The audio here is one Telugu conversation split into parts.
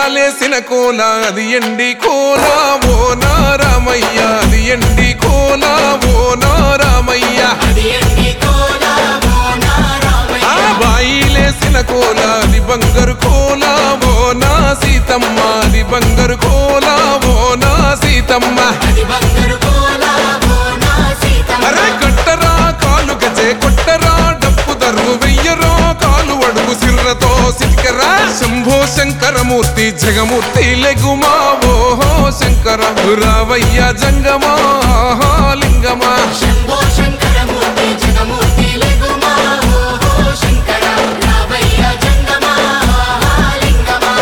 ఉయ్యాలేసిన కోల అది ఎండి కోల ఓ నారామయ్య అది ఎండి కోల ఓ నారామయ్య అది ఎండి కోల ఓ నారామయ్య. ఆ బాయిలేసిన కోల అది బంగారు కోల ఓ నా సీతమ్మ అది బంగారు కోల ఓ నా సీతమ్మ అది బంగారు కోల ఓ నా సీతమ్మ. అరే కట్టరా కాలు గజే కొట్టరా డప్పు దరువు వెయ్యరో కాలు అడుగు సిర్రతో సిటికరా శంభో శంకరమూర్తి జగమూర్తి లెగుమా ఓహో శంకర రావయ్య జంగమా ఆహా లింగమా శంభో శంకరమూర్తి జగమూర్తి లెగుమా ఓహో శంకర రావయ్య జంగమా లింగమా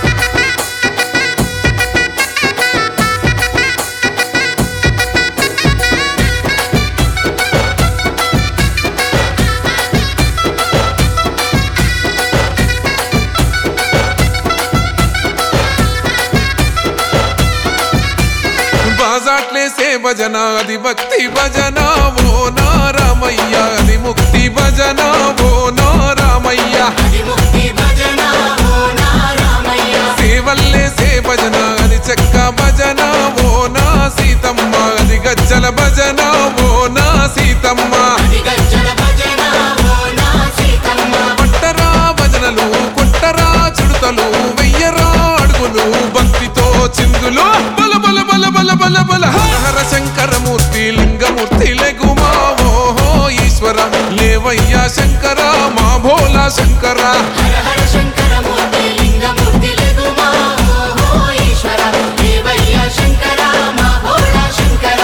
బాజాట్లేసే భజన అది భక్తి భజన ఓ నారామయ్య అది ముక్తి భజన ఓ నారామయ్య అది ముక్తి భజన ఓ నారామయ్య సేవల్లేసే భజన అది చెక్క భజన ఓ నా సీతమ్మ అది గజ్జల భజన ఓ నా సీతమ్మ అది గజ్జల భజన ఓ నా సీతమ్మ పట్టరా భజనలు కొట్టరా చుడతలు వెయ్యరా అడుగులు భక్తితో చిందులు బల బల బల బల బల బల హర హర శంకరమూర్తి లింగమూర్తి లెగుమా ఓహో ఈశ్వర లేవయ్యా శంకర మా భోలా శంకర హర హర శంకరమూర్తి లింగమూర్తి లెగుమా ఓహో ఈశ్వర దేవయ్య శంకర మా భోళా శంకర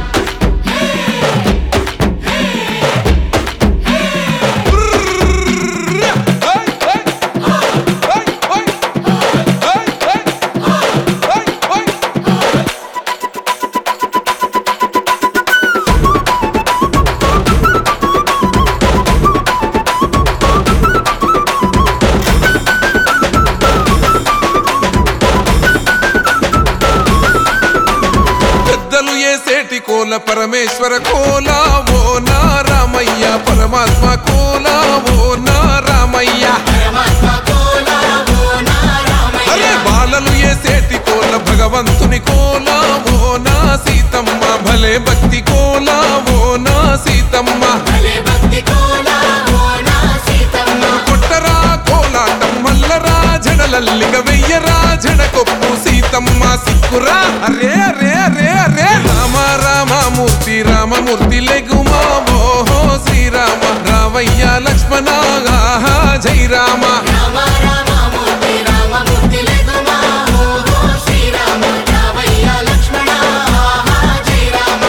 పెద్దలు ఏసేటి కోల పరమేశ్వర కోల ఓ నారామయ్య పరమాత్మ కోల ఓ నారామయ్య పరమాత్మ కోల ఓ నారామయ్య అరే బాలలు ఏసేటి కోల భగవంతుని కోల ఓ నా సీతమ్మ భలే భక్తి కోల ఓ నా సీతమ్మ భలే భక్తి కోల ఓ నా సీతమ్మ కొట్టరా కోలాటం మల్లరా జడలల్లిగ వెయ్యరా జడకొప్పు సీతమ్మ సిక్కురా అరే అరే అరే అరే రామ రామమూర్తి రామమూర్తి లెగుమా ఓహో శ్రీరామ రావయ్య లక్ష్మణ ఆహా జై రామ రామ రామమూర్తి రామమూర్తి లెగుమా ఓహో శ్రీరామ రావయ్య లక్ష్మణ ఆహా జై రామ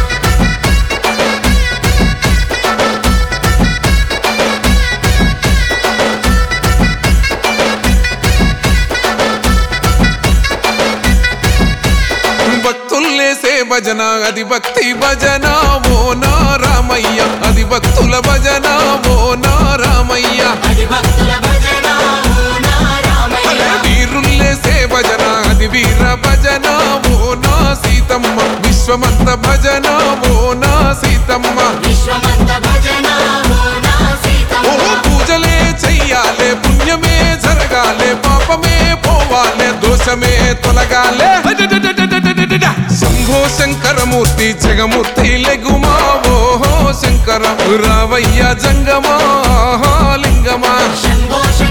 భక్తుల్లేసే భజన అది భక్తి భజన ఓ నారామయ్య అది భక్తుల భజన ఓ నారామయ్య అది భక్తుల భజన ఓ నారామయ్య అరే వీరుల్లేసే భజన అది వీర భజన ఓ నా సీతమ్మ విశ్వమంత భజన ఓ నా సీతమ్మ విశ్వమంత భజన ఓ నా ఓ సీతమ్మ పూజలే చెయ్యాలే పుణ్యమే జరగాలే పాపమే పోవాలే దోషమే తొలగాలే అడడడడడడడడడ. శంభో శంకరమూర్తి జగమూర్తి లెగుమా ఓహో శంకర రావయ్య జంగమా ఆహా లింగమా శంభో